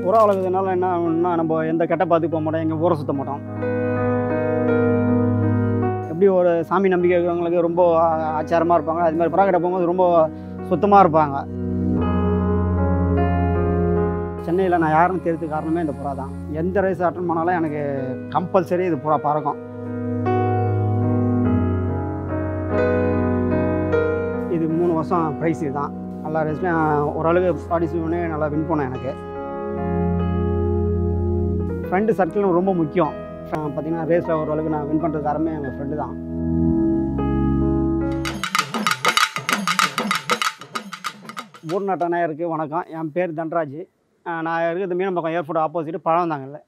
புறா வளர்க்குறதுனால என்ன ஆகும்னா நம்ம எந்த கெட்ட பார்த்து போக மாட்டோம் எங்கே ஊரை சுத்த மாட்டோம் எப்படி ஒரு சாமி நம்பிக்கை இருக்கிறவங்களுக்கு ரொம்ப ஆ- ஆச்சாரமா இருப்பாங்க அது மாதிரி புறா கிட்ட போகும்போது ரொம்ப சுத்தமாக இருப்பாங்க சென்னையில் நான் யாருன்னு தெரிஞ்சது காரணமே இந்த புறா தான் எந்த ரேஸ் அட்டன் பண்ணாலும் எனக்கு கம்பல்சரி இது புறா பறக்கும் இது மூணு வருஷம் ப்ரைஸ் தான் நல்லா ரேஸ்லையும் ஓரளவுக்கு பார்ட்டிசிபேட் பண்ணி நல்லா வின் பண்ணேன் எனக்கு ஃப்ரெண்டு சர்க்கிளும் ரொம்ப முக்கியம் பார்த்தீங்கன்னா ரேஸில் ஓரளவுக்கு நான் வின் பண்ணுறது காரணமே எங்கள் ஃப்ரெண்டு தான் ஊர்நாட்ட நேயருக்கு வணக்கம் என் பேர் தன்ராஜ் அஹ் நான் இருக்கிறது மீனம்பாக்கம் ஏர்போர்ட் ஆப்போசிட் பழம் தாங்கல்ல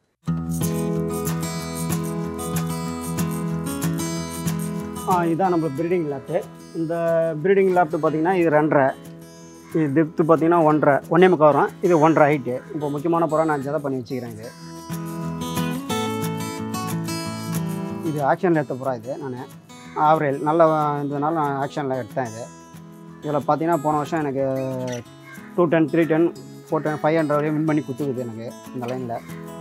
ஆ இதுதான் நம்ம ப்ரீடிங் லேப்ட்டு இந்த ப்ரீடிங் லேப்ட்டு பார்த்தீங்கன்னா இது ரெண்டரை இது டெப்த்து பார்த்தீங்கன்னா ஒன்றரை ஒன்றே முக்கால் வரும் இது ஒன்றரை ஹைட்டு இப்போ முக்கியமான புறா நான் ஜதை பண்ணி வச்சுக்கிறேன் இது இது ஆக்ஷனில் எடுத்த புறா இது நான் ஆவரேல் நல்ல இருந்ததுனால நான் ஆக்ஷனில் எடுத்தேன் இது இதில் பார்த்தீங்கன்னா போன வருஷம் எனக்கு two ten three ten four ten five hundred வரையும் வின் பண்ணி கொடுத்துக்குது எனக்கு இந்த லைனில்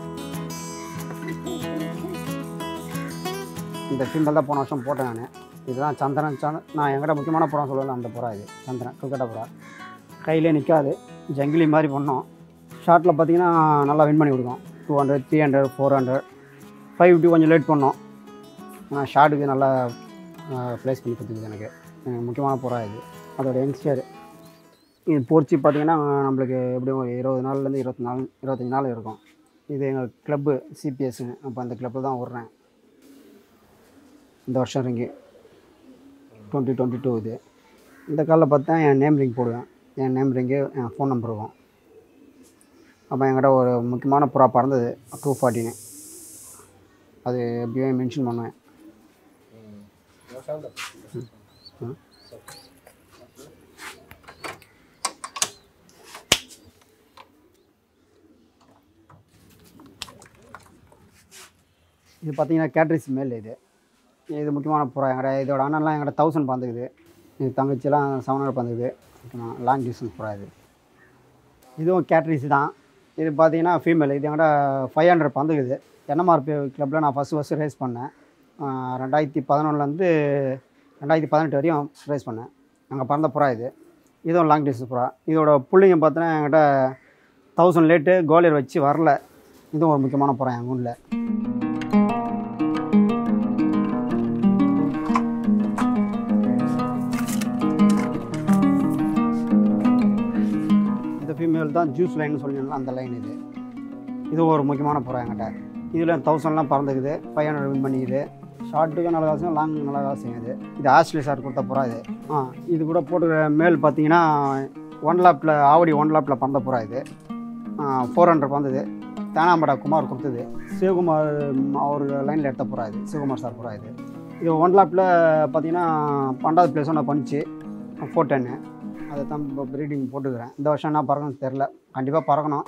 இந்த ஃபீமேல் தான் போன வருஷம் போட்டேன் நான் இதுதான் சந்திரன் சந்திரன் நான் என்கிட்ட முக்கியமான புறா சொல்லல அந்த புறா இது சந்திரன் கிரிக்கெட்ட புறா கையிலே நிற்காது ஜங்கிலி மாதிரி பண்ணோம் ஷார்ட்டில் பார்த்தீங்கன்னா நல்லா வின் பண்ணி கொடுக்கும் two hundred three hundred four hundred five fifty கொஞ்சம் லேட் பண்ணோம் ஆனால் ஷார்ட்டுக்கு நல்லா ப்ளேஸ் பண்ணி கொடுத்துக்குது எனக்கு எனக்கு முக்கியமான புறா இது அதோட யங்ஸ்டர் இது பொறிச்சு பார்த்தீங்கன்னா நம்மளுக்கு எப்படியும் ஒரு இருபது நாள்லேருந்து இருபத்தி நாலு இருபத்தஞ்சி நாள் இருக்கும் இது எங்கள் கிளப்பு சிபிஎஸ்ன்னு அப்போ அந்த கிளப்பில் தான் விட்றேன் இந்த வருஷம் ரிங்கு டுவெண்ட்டி டுவெண்ட்டி டூ இது இந்த காலில் பார்த்தா என் நேம் ரிங் போடுவேன் என் நேம் ரிங்கு என் ஃபோன் நம்பர் இருக்கும் அப்போ என்கிட்ட ஒரு முக்கியமான புறா பறந்தது டூ ஃபார்ட்டின்னு அது எப்படியும் மென்ஷன் பண்ணுவேன் ம். இது பார்த்தீங்கன்னா கேட்ரிஸ் மேல் இது இது முக்கியமான புறா எங்கட இதோட அண்ணன்லாம் எங்கள்கிட்ட தௌசண்ட் பறந்துக்குது இது தங்கச்சிலாம் செவன் ஹண்ட்ரட் பறந்துக்குது லாங் டிஸ்டன்ஸ் புறா இது இதுவும் கேட்ரிஸ் தான் இது பார்த்தீங்கன்னா ஃபீமேல் இது எங்கள்கிட்ட ஃபைவ் ஹண்ட்ரட் பறந்துக்குது என்எம்ஆர்பி கிளப்பில் நான் ஃபஸ்ட்டு ஃபஸ்ட்டு ரேஸ் பண்ணேன் ஆஹ் ரெண்டாயிரத்தி பதினொன்றுலேருந்து ரெண்டாயிரத்தி பதினெட்டு வரையும் ரேஸ் பண்ணேன் அங்கே பறந்த புறா இது இதுவும் லாங் டிஸ்டன்ஸ் புறா இதோட புள்ளிங்க பார்த்தோன்னா என்கிட்ட தௌசண்ட் லேட்டு கோலியர் வச்சு வரல இதுவும் ஒரு முக்கியமான புறா என் ஊரில் இந்த ஃபீமேல் தான் ஜூஸ் லைன் சொல்லியிருந்தோம் அந்த லைன் இது இது ஒரு முக்கியமான புறா என்கிட்ட இதில் தௌசண்ட்லாம் பறந்துக்குது ஃபைவ் ஹண்ட்ரட் வின் பண்ணிக்குது ஷார்ட்டுக்கும் நல்ல காசும் லாங் நல்ல காசும் இது இது ஆஸ்ட்ரேலியா சார் கொடுத்த புறா இது ஆ இது கூட போட்டு மேல் பார்த்தீங்கன்னா ஒன் லேப்பில் ஆவடி ஒன் லேப்பில் பறந்த புறா இது ஃபோர் ஹண்ட்ரட் பறந்தது தேனாம்படா குமார் கொடுத்தது சிவகுமார் ம், அவர் லைனில் எடுத்த புறா இது சிவகுமார் சார் புறா இது இது ஒன் லேப்பில் பார்த்தீங்கன்னா பன்னெண்டாவது பிளேஸ் ஒன்று பண்ணிச்சு ஃபோர் டென்னு அதை தான் இப்போ ப்ரீடிங் போட்டுக்கிறேன் இந்த வருஷம் என்ன பறக்கணும்னு தெரில கண்டிப்பாக பறக்கணும்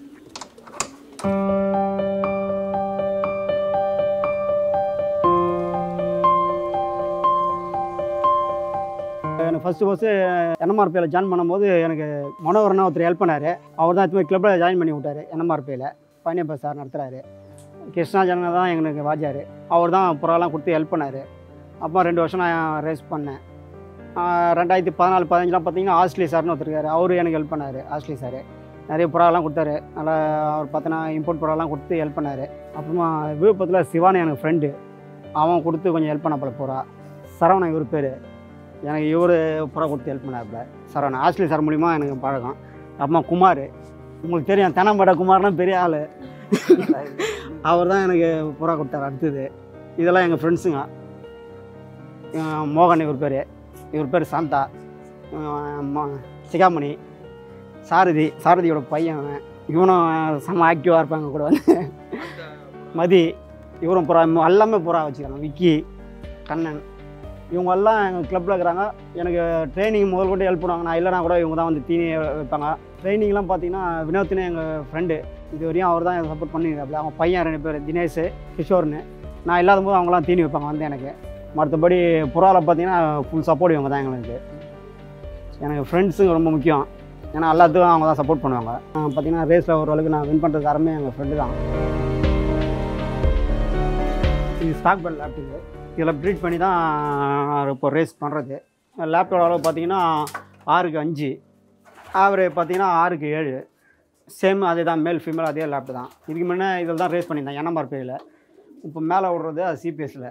எனக்கு ஃபஸ்ட்டு ஃபஸ்ட்டு என்எம்ஆர்பியில் ஜாயின் பண்ணும்போது எனக்கு மனோகரனா ஒருத்தர் ஹெல்ப் பண்ணார் அவர் தான் இதுமாதிரி கிளப்பில் ஜாயின் பண்ணி விட்டார் என்எம்ஆர்பியில் பழனியப்பா சார் நடத்துகிறாரு கிருஷ்ணா ஜனங்க தான் எங்களுக்கு வாஜார் அவர் தான் புறாலாம் கொடுத்து ஹெல்ப் பண்ணார் அப்போ ரெண்டு வருஷம் நான் ரேஸ் பண்ணேன் ஆஹ் ரெண்டாயிரத்தி பதினாலு பதினஞ்சுலாம் பார்த்தீங்கன்னா ஆஸ்ட்ரேலியா சார்னு ஒருத்தர் இருக்காரு அவரு எனக்கு ஹெல்ப் பண்ணார் ஆஸ்ட்ரேலியா சார் நிறைய புறாலாம் கொடுத்தாரு நல்லா அவர் பார்த்தோன்னா இம்போர்ட் புறாலாம் கொடுத்து ஹெல்ப் பண்ணார் அப்புறமா விழுப்புரத்தில் சிவானி எனக்கு ஃப்ரெண்டு அவன் கொடுத்து கொஞ்சம் ஹெல்ப் பண்ண போல புறா சரவணன் இவர் பேர் எனக்கு இவர் புறா கொடுத்து ஹெல்ப் பண்ணாப்புல சரவணன் ஆஸ்ட்ரேலியா சார் மூலிமா எனக்கு பழக்கம் அப்புறமா குமார் உங்களுக்கு தெரியும் தெனம்பட குமார்னா பெரிய ஆள் அவர் தான் எனக்கு புறா கொடுத்தாரு அடுத்தது இதெல்லாம் எங்கள் ஃப்ரெண்ட்ஸுங்க அஹ் மோகன் இவர் பேர் இவர் பேர் சாந்தா அஹ் ம- சிகாமணி சாரதி சாரதியோட பையன் அவன். இவனும் செம்ம ஆக்டிவாக இருப்பாங்க கூட வந்து மதி இவரும் புறா எல்லாமே புறா வச்சுக்கிறாங்க விக்கி கண்ணன் இவங்க எல்லாம் எங்கள் கிளப்பில் இருக்கிறாங்க எனக்கு ட்ரைனிங் முதல் கொண்டு ஹெல்ப் பண்ணுவாங்க நான் இல்லைனா கூட இவங்க தான் வந்து தீனி வைப்பாங்க ட்ரைனிங்லாம் பார்த்தீங்கன்னா வினோத்னு எங்கள் ஃப்ரெண்டு இது வரையும் அவர் தான் எனக்கு சப்போர்ட் பண்ணியிருக்காப்புல அவங்க பையன் ரெண்டு பேர் தினேஷ் கிஷோர்னு நான் இல்லாத போது அவங்களாம் தீனி வைப்பாங்க வந்து எனக்கு மற்றபடி புறாவில் பார்த்தீங்கன்னா ஃபுல் சப்போர்ட் இவங்க தான் எங்களுக்கு எனக்கு ஃப்ரெண்ட்ஸுங்க ரொம்ப முக்கியம் ஏன்னா எல்லாத்துக்கும் அவங்க தான் சப்போர்ட் பண்ணுவாங்க பார்த்தீங்கன்னா ரேஸில் ஓரளவுக்கு நான் வின் பண்ணுறது காரணமே எங்கள் ஃப்ரெண்டு தான் இது ஸ்டாக் பெல் லேப்டாப்பு இதில் ப்ரீட் பண்ணி தான் நான் இப்போ ரேஸ் பண்ணுறது லேப்டாப் அளவு பார்த்தீங்கன்னா ஆறுக்கு அஞ்சு ஆவரேஜ் பார்த்தீங்கன்னா ஆறுக்கு ஏழு சேம் அதே தான் மேல் ஃபீமேல் அதே லேப்டாப் தான் இதுக்கு முன்னே இதில் தான் ரேஸ் பண்ணியிருந்தேன் என்எம்ஆர் பேயில் இப்போ மேலே விடுறது அது சிபிஎஸ்சில்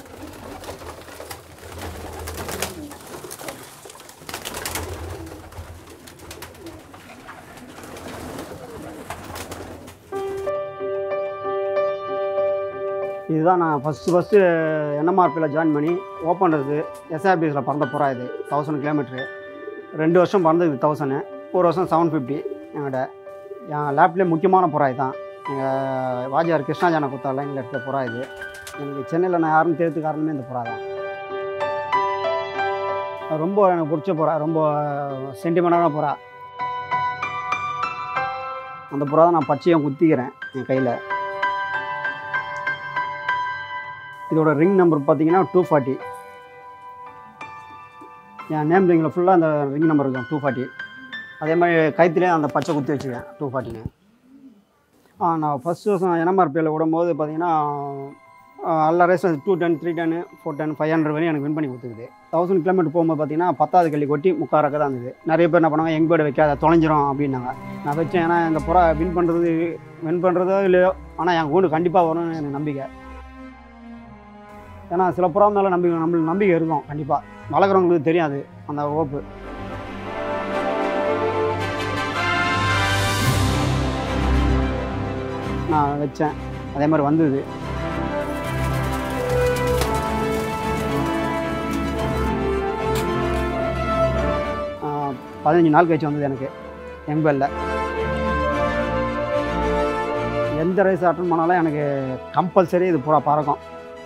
இதுதான் நான் ஃபஸ்ட்டு ஃபஸ்ட்டு என்எம்ஆர்பியில் ஜாயின் பண்ணி ஓப்பன்றது எஸ்ஆர்பிஎஸில் பறந்த புறா இது தௌசண்ட் கிலோமீட்ரு ரெண்டு வருஷம் பறந்தது தௌசண்ட் ஒரு வருஷம் செவன் ஃபிஃப்டி என்கிட்ட என் லேப்லேயே முக்கியமான புறா இதுதான் எங்கள் வாஜியார் கிருஷ்ணா ஜான குத்தா லைனில் எடுத்த புறா இது எனக்கு சென்னையில் நான் யாரும் தேர்த்து காரணமே இந்த புறா தான் ரொம்ப எனக்கு பிடிச்ச புறா ரொம்ப சென்டிமெண்டான புறா அந்த புறா தான் நான் பச்சையும் குத்திக்கிறேன் என் கையில் இதோட ரிங் நம்பர் பார்த்தீங்கன்னா டூ ஃபார்ட்டி என் நேம் ரிங்கில் ஃபுல்லாக அந்த ரிங் நம்பர் இருக்கும் டூ ஃபார்ட்டி அதே மாதிரி கைத்துலேயே அந்த பச்சை குத்தி வச்சுருக்கேன் டூ ஃபார்ட்டின்னு ஆ நான் ஃபஸ்ட் வருஷம் என்எம்ஆர்பியில் விடும்போது பார்த்தீங்கன்னா ஆ, எல்லா ரேஸும் two ten three ten four ten five hundred வரையும் எனக்கு வின் பண்ணி கொடுத்துருது தௌசண்ட் கிலோமீட்டர் போகும்போது பார்த்தீங்கன்னா பத்தாவது கல்லி கொட்டி முக்கால் ரக்க தான் இருந்தது நிறைய பேர் என்ன பண்ணாங்க எங் பேர்டு வைக்காத தொலைஞ்சிரும் அப்படின்னாங்க நான் வச்சேன் ஏன்னா எங்கள் புறா வின் பண்ணுறது வின் பண்ணுறதோ இல்லையோ ஆனால் என் கூண்டு கண்டிப்பாக வரும்னு எனக்கு நம்பிக்கை ஏன்னா சில புறா மேலே நம்பிக்கை நம்மளுக்கு நம்பிக்கை இருக்கும் கண்டிப்பாக வளர்க்குறவங்களுக்கு தெரியாது அந்த ஓப்பு நான் வச்சேன் அதே மாதிரி வந்தது ஆஹ், பதினஞ்சு நாள் கழிச்சு வந்தது எனக்கு எம்பல்ல எந்த ரேஸ் அட்டன் பண்ணாலும் எனக்கு கம்பல்சரி இது பூரா பறக்கும்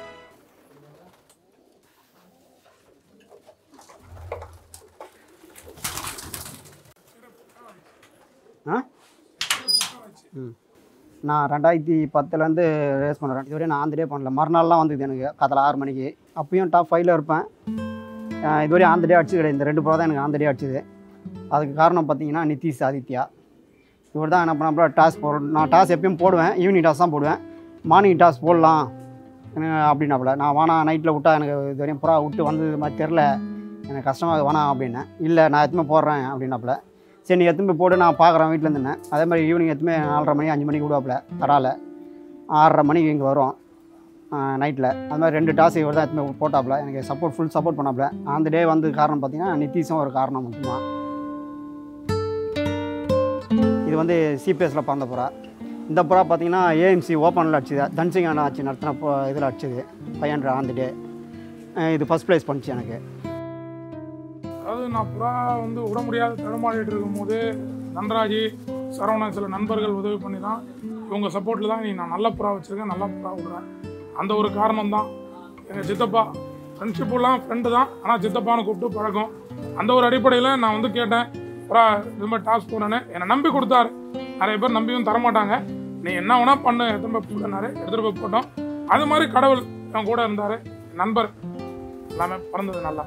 ஆ ம் நான் ரெண்டாயிரத்தி பத்துலேருந்து ரேஸ் பண்ணுறேன் இதுவரையும் நான் ஆந்திரே பண்ணல மறுநாள்லாம் வந்தது எனக்கு காத்தால ஆறு மணிக்கு அப்பயும் டாப் ஃபைவ்ல இருப்பேன் ஆஹ் இதுவரையும் ஆந்திரே அடிச்சு கிடையாது இந்த ரெண்டு ப்ரோ தான் எனக்கு ஆந்திரே அடிச்சுது அதுக்கு காரணம் பார்த்தீங்கன்னா நிதிஷ் ஆதித்யா இவர் தான் என்ன பண்ண டாஸ் போட நான் டாஸ் எப்பயும் போடுவேன் ஈவினிங் டாஸ் தான் போடுவேன் மார்னிங் டாஸ் போடலாம் எனக்கு அப்படின்னாப்புல நான் வேணா நைட்டில் விட்டா எனக்கு இது வரையும் புறா விட்டு வந்தது மாதிரி தெரில எனக்கு கஷ்டமாக வேணாம் அப்படின்னேன் இல்லை நான் எத்துமே போடுறேன் அப்படின்னாப்புல சரி நீ எத்துமே போட்டு நான் பார்க்குறேன் வீட்டில் இருந்தேன் அதே மாதிரி ஈவினிங் எத்துமே நாலரை மணி அஞ்சு மணிக்கு விடுவாப்புல தரால ஆறரை மணிக்கு இங்கே வரும் நைட்டில் அது மாதிரி ரெண்டு டாஸ் இவர் தான் எத்துமே போட்டாப்புல எனக்கு சப்போர்ட் ஃபுல் சப்போர்ட் பண்ணாப்புல அந்த டே வந்து காரணம் பார்த்தீங்கன்னா நிதிஷும் ஒரு காரணம் முக்கியமாக இது வந்து சிபிஎஸ்சில் பிறந்த புறா இந்த புறா பார்த்தீங்கன்னா ஏஎம்சி ஓப்பனில் அடிச்சுது தன்சிங் அண்ணா ஆச்சு நடத்தின போ இதில் அடிச்சுது ஃபைவ் ஹண்ட்ரட் ஆன் டே இது ஃபஸ்ட் ப்ரைஸ் பண்ணிச்சு எனக்கு அதாவது நான் புறா வந்து விட முடியாத தடுமாறிட்டு இருக்கும்போது நன்ராஜி சரவணன் சில நண்பர்கள் உதவி பண்ணி தான் இவங்க சப்போர்ட்டில் தான் நீ நான் நல்ல புறா வச்சுருக்கேன் நல்ல புறா விடுறேன் அந்த ஒரு காரணம் தான் எங்கள் சித்தப்பா ஃப்ரெண்ட்ஷிப்லாம் ஃப்ரெண்டு தான் ஆனால் சித்தப்பான்னு கூப்பிட்டு பழக்கம் அந்த ஒரு அடிப்படையில் நான் வந்து கேட்டேன் புறா இது மாதிரி டாஸ் போனேன்னு என்னை நம்பி கொடுத்தாரு நிறைய பேர் நம்பியும் தரமாட்டாங்க நீ என்ன வேணா பண்ணு எடுத்துகிட்டு போய் போட்டனாரு எடுத்துகிட்டு போய் போட்டோம் அது மாதிரி கடவுள் என் கூட இருந்தார் நண்பர் எல்லாமே பிறந்தது நல்லா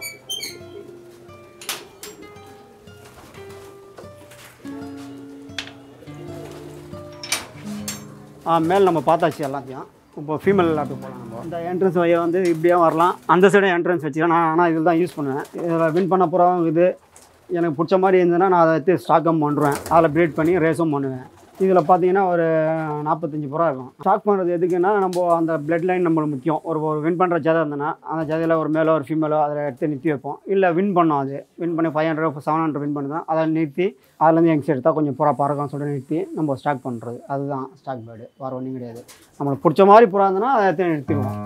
ஆ மேல் நம்ம பார்த்தாச்சு எல்லாத்தையும் இப்போ ஃபீமேல் லேப்டாப் போகலாம் நம்ம இந்த என்ட்ரன்ஸ் வழியை வந்து இப்படியே வரலாம் அந்த சைடும் என்ட்ரன்ஸ் வச்சுக்கலாம் நான் ஆனால் இதில் தான் யூஸ் பண்ணுவேன் இதில் வின் பண்ண போகிறோம் இது எனக்கு பிடிச்ச மாதிரி இருந்ததுன்னா நான் அதை எடுத்து ஸ்டாக்கும் பண்ணுறேன் அதில் ப்ரீட் பண்ணி ரேஸும் பண்ணுவேன் இதில் பார்த்தீங்கன்னா ஒரு நாற்பத்தஞ்சு புறா இருக்கும் ஸ்டாக் பண்ணுறது எதுக்குன்னா நம்ம அந்த பிளட் லைன் நம்மளுக்கு முக்கியம் ஒரு ஒரு வின் பண்ணுற ஜதை இருந்ததுன்னா அந்த ஜதையில் ஒரு மேலோ ஒரு ஃபீமேலோ அதில் எடுத்து நிறுத்தி வைப்போம் இல்லை வின் பண்ணோம் அது வின் பண்ணி five hundred seven hundred win பண்ணுதான் அதை நிறுத்தி அதுலேருந்து எங்ஸ் எடுத்தால் கொஞ்சம் புறா பறக்கும் சொல்லிட்டு நிறுத்தி நம்ம ஸ்டாக் பண்ணுறது அதுதான் ஸ்டாக் பேர்டு வேறு ஒன்றும் கிடையாது நம்மளுக்கு பிடிச்ச மாதிரி புறா இருந்ததுன்னா அதை எடுத்து நிறுத்திடுவோம்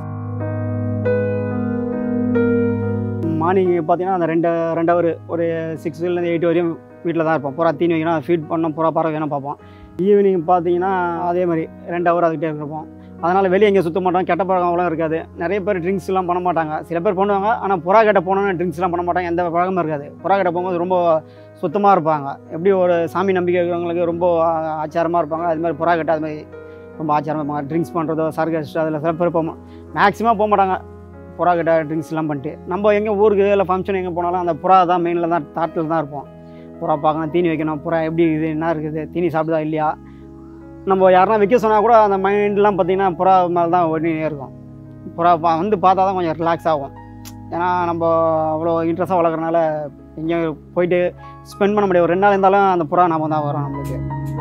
மார்னிங் பார்த்தீங்கன்னா அந்த ரெண்டு ரெண்டு ஹவர் ஒரு சிக்ஸ்லேருந்து எயிட் வரையும் வீட்டில் தான் இருப்போம் புறா தீனி வைக்கணும் ஃபீட் பண்ணோம் புறா பறவை வேணும் பார்ப்போம் ஈவினிங் பார்த்தீங்கன்னா அதே மாதிரி ரெண்டு ஹவர் அதுக்கிட்டே இருப்போம் அதனால் வெளியே எங்கே சுற்ற மாட்டோம் கெட்ட பழக்கம் அவ்வளோ இருக்காது நிறைய பேர் ட்ரிங்க்ஸ்லாம் பண்ண மாட்டாங்க சில பேர் பண்ணுவாங்க ஆனால் புறா கட்ட போனோன்னு ட்ரிங்க்ஸ்லாம் பண்ண மாட்டாங்க எந்த பழக்கமும் இருக்காது புறா கட்ட போகும்போது ரொம்ப சுத்தமாக இருப்பாங்க எப்படி ஒரு சாமி நம்பிக்கை இருக்கிறவங்களுக்கு ரொம்ப ஆ- ஆச்சாரமாக இருப்பாங்க அது மாதிரி புறா கட்ட அது மாதிரி ரொம்ப ஆச்சாரமாக இருப்பாங்க ட்ரிங்க்ஸ் பண்ணுறதோ சர்க்கஸ் அதில் சில பேர் போக மேக்ஸிமம் போக மாட்டாங்க புறா கிட்ட ட்ரிங்க்ஸ்லாம் பண்ணிட்டு நம்ம எங்கே ஊருக்கு இல்லை ஃபங்க்ஷன் எங்கே போனாலும் அந்த புறா தான் மெயினில் தான் தாட்டில் தான் இருப்போம் புறா பார்க்கணும் தீனி வைக்கணும் புறா எப்படி இது என்ன இருக்குது தீனி சாப்பிடுதா இல்லையா நம்ம யாருன்னா வைக்க சொன்னால் கூட அந்த மைண்ட்லாம் பார்த்திங்கன்னா புறா மேலே தான் ஓடினே இருக்கும் புறா பா வந்து பார்த்தா தான் கொஞ்சம் ரிலாக்ஸ் ஆகும் ஏன்னா நம்ம அவ்வளோ இன்ட்ரெஸ்ட்டாக வளர்க்குறனால எங்கேயும் போயிட்டு ஸ்பெண்ட் பண்ண முடியாது ஒரு ரெண்டு நாள் இருந்தாலும் அந்த புறா நாம தான் வரும் நம்மளுக்கு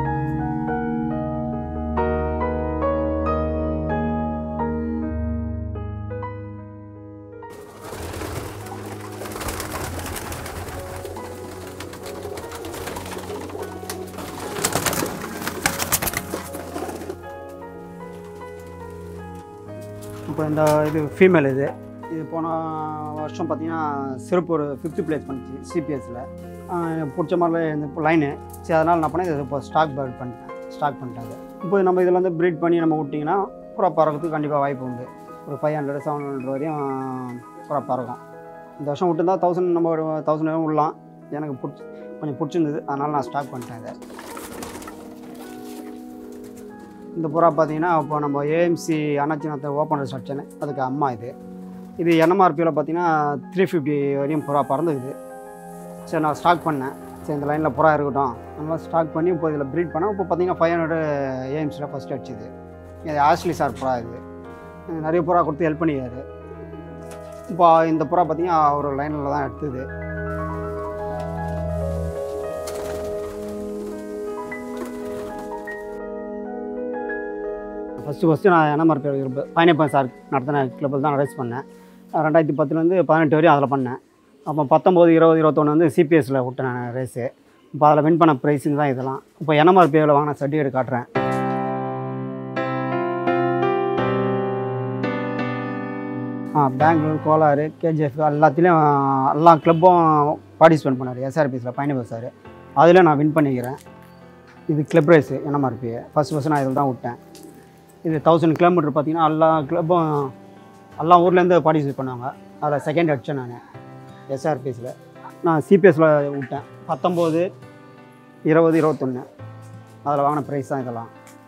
இப்போ இந்த இது ஃபீமேல் இது இது போன வருஷம் பார்த்தீங்கன்னா சிறப்பு ஒரு ஃபிஃப்த்து பிளேஸ் பண்ணிச்சு சிபிஎஸ்சில் எனக்கு பிடிச்ச மாதிரி இந்த லைனு சரி அதனால் என்ன பண்ணேன் இது இப்போ ஸ்டாக் பேர்ட் பண்ணிட்டேன் ஸ்டாக் பண்ணிட்டாங்க இப்போ நம்ம இதில் வந்து ப்ரீட் பண்ணி நம்ம விட்டிங்கன்னா புறா பறக்கிறதுக்கு கண்டிப்பாக வாய்ப்பு உண்டு ஒரு ஃபைவ் ஹண்ட்ரட் செவன் ஹண்ட்ரட் வரையும் புறா பறக்கும் இந்த வருஷம் விட்டுருந்தா தௌசண்ட் நம்ம ஒரு தௌசண்ட் வரையும் விடலாம் எனக்கு பிடிச்சி கொஞ்சம் பிடிச்சிருந்தது அதனால் நான் ஸ்டாக் பண்ணிட்டேன் இதை இந்த புறா பார்த்தீங்கன்னா இப்போ நம்ம ஏஎம்சி அண்ணாச்சினத்தை ஓப்பன் செக்ஷனு அதுக்கு அம்மா இது இது என்எம்ஆர்பியில் பார்த்தீங்கன்னா த்ரீ ஃபிஃப்டி வரையும் புறா பறந்துக்குது சரி நான் ஸ்டாக் பண்ணேன் சரி இந்த லைனில் புறா இருக்கட்டும் நம்ம ஸ்டாக் பண்ணி இப்போ இதில் ப்ரீட் பண்ணேன் இப்போ பார்த்தீங்கன்னா ஃபைவ் ஹண்ட்ரட் ஏஎம்சியில் ஃபஸ்ட் அடிச்சுது இது ஆஷ்லி சார் புறா இது எனக்கு நிறைய புறா கொடுத்து ஹெல்ப் பண்ணிக்காரு இப்போ இந்த புறா பார்த்தீங்கன்னா ஒரு லைனில் தான் எடுத்தது ஃபஸ்ட்டு ஃபஸ்ட்டு நான் என்எம்ஆர் கிளப் பைனப்பன் சார் நடத்தின கிளப்பில் தான் ரேஸ் பண்ணேன் ரெண்டாயிரத்தி பத்துலேருந்து பதினெட்டு வரையும் அதில் பண்ணேன் அப்போ பத்தொம்போது இருபது இருபத்தொன்று வந்து சிபிஎஸ்சில் விட்டேன் நான் ரேஸு இப்போ அதில் வின் பண்ண ப்ரைஸுங்க தான் இதெல்லாம் இப்போ என்எம்ஆர்பியில் வாங்கின சர்டிஃபிகேட் காட்டுறேன் ஆ பெங்களூர் கோலாறு கேஜிஎஃப் எல்லாத்துலேயும் எல்லா கிளப்பும் பார்ட்டிசிபேட் பண்ணார் எஸ்ஆர்பிஸில் பைனப்பன் சார் அதில் நான் வின் பண்ணிக்கிறேன் இது club race NMRP first first நான் இதில் தான் விட்டேன் இது தௌசண்ட் கிலோமீட்டர் பார்த்தீங்கன்னா எல்லா கிளப்பும் எல்லா ஊர்லேருந்து பார்ட்டிசிபேட் பண்ணுவாங்க அதில் செகண்ட் அடித்தேன் நான் எஸ்ஆர்பிஸில் நான் சிபிஎஸ்சில் விட்டேன் பத்தொம்போது இருபது இருபத்தொன்று அதில் வாங்கின ப்ரைஸ் தான் இதெல்லாம்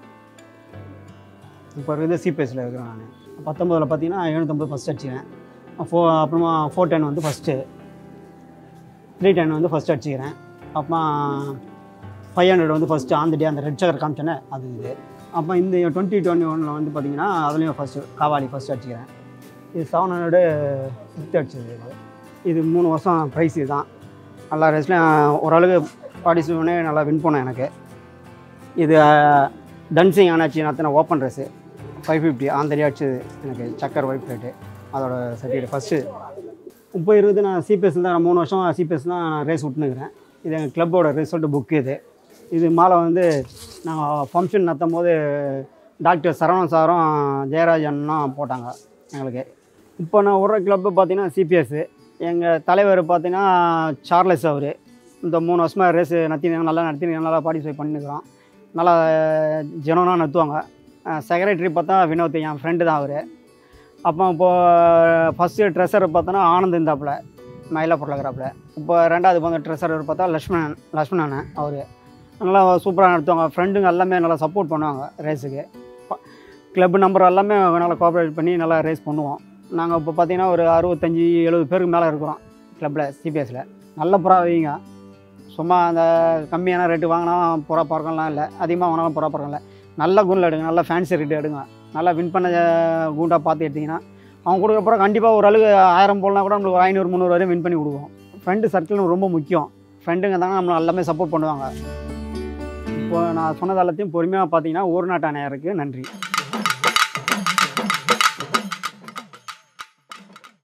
இப்போ இருக்குது சிபிஎஸ்சில் இருக்கிறேன் நான் பத்தொம்போதில் பார்த்தீங்கன்னா எழுநூற்றம்பது ஃபஸ்ட் அடிச்சுக்கிறேன் ஃபோ அப்புறமா ஃபோர் டென் வந்து ஃபஸ்ட்டு த்ரீ டென் வந்து ஃபஸ்ட் அடிச்சுக்கிறேன் அப்புறமா ஃபைவ் ஹண்ட்ரட் வந்து ஃபஸ்ட்டு ஆன் டே அந்த ரெட் சக்கர் காமிச்சேனே அது இது அப்போ இந்த டுவெண்ட்டி டுவெண்ட்டி ஒனில் வந்து பார்த்தீங்கன்னா அதுலேயும் ஃபஸ்ட்டு காவாலி ஃபஸ்ட் அடிச்சுக்கிறேன் இது செவன் ஹண்ட்ரடு ஃபிஃப்த் அடிச்சது இது இது மூணு வருஷம் ப்ரைஸ் இதுதான் எல்லா ரேஸ்லையும் ஓரளவுக்கு பார்ட்டிசிபேட் பண்ணி நல்லா வின் பண்ணேன் எனக்கு இது டன்சிங் ஆனாச்சு நடத்தின ஓப்பன் ரேஸு ஃபைவ் ஃபிஃப்டி ஆந்தரியா அடிச்சது எனக்கு சக்கர் ஒயிட் பிளேட்டு அதோட சர்டிஃபிகேட் ஃபஸ்ட்டு இப்போ இருக்குது நான் சிபிஎஸ்சில் தான் மூணு வருஷம் சிபிஎஸ் தான் நான் ரேஸ் விட்டுனுக்கிறேன் இது எங்கள் கிளப்போட ரிசல்ட் புக்கு இது இது மாலை வந்து நாங்கள் ஃபங்க்ஷன் நடத்தும் போது டாக்டர் சரவணன் சாரும் ஜெயராஜ் அண்ணனும் போட்டாங்க எங்களுக்கு இப்போ நான் விட்ற கிளப்பு பார்த்தீங்கன்னா சிபிஎஸ் எங்கள் தலைவர் பார்த்தீங்கன்னா சார்லஸ் அவர் இந்த மூணு வருஷமாக ரேஸு நடத்தி நல்லா நடத்தி நல்லா பார்ட்டிசிபேட் பண்ணிருக்கிறோம் நல்லா ஜனனாக நடத்துவாங்க செக்ரட்டரி பார்த்தா வினோத் என் ஃப்ரெண்டு தான் அவர் அப்போ இப்போது ஃபஸ்ட்டு ட்ரெஸ்ஸர் பார்த்தோன்னா ஆனந்த் இருந்தாப்புல மயிலாப்பூரில் இப்போ ரெண்டாவது வந்து ட்ரெஸ்ஸர் பார்த்தா லக்ஷ்மணன் லக்ஷ்மணன் அவர் நல்லா சூப்பராக நடத்துவாங்க ஃப்ரெண்டுங்க எல்லாமே நல்லா சப்போர்ட் பண்ணுவாங்க ரேஸுக்கு கிளப் நம்பர் எல்லாமே நல்லா கோஆப்ரேட் பண்ணி நல்லா ரேஸ் பண்ணுவோம் நாங்கள் இப்போ பார்த்தீங்கன்னா ஒரு அறுபத்தஞ்சி எழுபது பேருக்கு மேலே இருக்கிறோம் கிளப்பில் சிபிஎஸ்சில் நல்ல புறா வைங்க சும்மா அந்த கம்மியான ரேட்டு வாங்கினா புறா பறக்கலாம் இல்லை அதிகமாக வாங்கினாலும் புறா பறக்கம் இல்லை நல்ல குண்டில் எடுங்க நல்ல ஃபேன்சி ரேட்டு எடுங்க நல்லா வின் பண்ண குண்டாக பார்த்து எடுத்திங்கன்னா அவங்க கொடுக்குற புறா கண்டிப்பாக ஒரு அளவுக்கு ஆயிரம் போடலாம் கூட நம்மளுக்கு ஒரு ஐநூறு முந்நூறு வரையும் வின் பண்ணி கொடுவோம் ஃப்ரெண்டு சர்க்கிள் ரொம்ப முக்கியம் ஃப்ரெண்டுங்க தாங்க நம்மளை எல்லாமே சப்போர்ட் பண்ணுவாங்க இப்போ நான் சொன்னது எல்லாத்தையும் பொறுமையாக பார்த்தீங்கன்னா ஒரு நாட்டானையருக்கு நன்றி